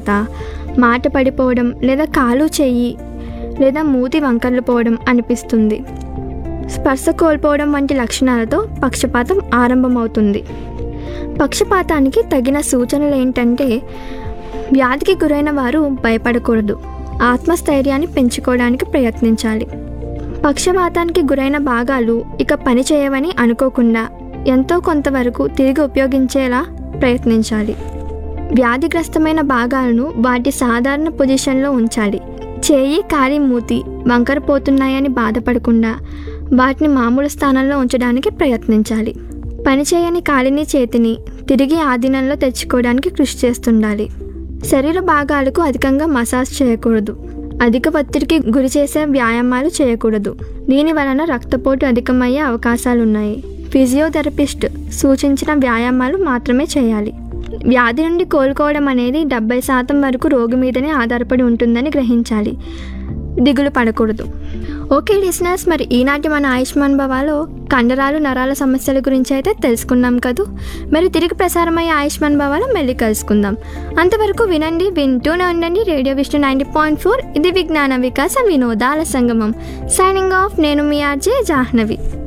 తర్వాత మాట పడిపోవడం లేదా కాలు చెయ్యి లేదా మూతి వంకర్లు పోవడం అనిపిస్తుంది స్పర్శ కోల్పోవడం వంటి లక్షణాలతో పక్షపాతం ఆరంభమవుతుంది పక్షపాతానికి తగిన సూచనలు ఏంటంటే వ్యాధికి గురైన వారు భయపడకూడదు ఆత్మస్థైర్యాన్ని పెంచుకోవడానికి ప్రయత్నించాలి పక్షపాతానికి గురైన భాగాలు ఇక పని చేయవని అనుకోకుండా ఎంతో కొంతవరకు తిరిగి ఉపయోగించేలా ప్రయత్నించాలి వ్యాధిగ్రస్తమైన భాగాలను వాటి సాధారణ పొజిషన్లో ఉంచాలి చేయి కాలి మూతి వంకరపోతున్నాయని బాధపడకుండా వాటిని మామూలు స్థానంలో ఉంచడానికి ప్రయత్నించాలి పనిచేయని కాలిని చేతిని తిరిగి ఆధీనంలో తెచ్చుకోవడానికి కృషి చేస్తుండాలి శరీర భాగాలకు అధికంగా మసాజ్ చేయకూడదు అధిక ఒత్తిడికి గురి చేసే వ్యాయామాలు చేయకూడదు దీని వలన రక్తపోటు అధికమయ్యే అవకాశాలున్నాయి ఫిజియోథెరపిస్ట్ సూచించిన వ్యాయామాలు మాత్రమే చేయాలి వ్యాధి నుండి కోలుకోవడం అనేది డెబ్బై శాతం వరకు రోగి మీదనే ఆధారపడి ఉంటుందని గ్రహించాలి దిగులు పడకూడదు ఓకే లిసనర్స్ మరి ఈనాటి మన ఆయుష్మాన్ భవాలో కండరాలు నరాల సమస్యల గురించి అయితే తెలుసుకున్నాం కదూ మరి తిరిగి ప్రసారమయ్యే ఆయుష్మాన్ భవాలో మళ్ళీ కలుసుకుందాం అంతవరకు వినండి వింటూనే ఉండండి radio Vishnu ninety point four ఇది విజ్ఞాన వికాస వినోదాల సంగమం సైనింగ్ ఆఫ్ నేను మీ ఆర్జే జాహ్నవి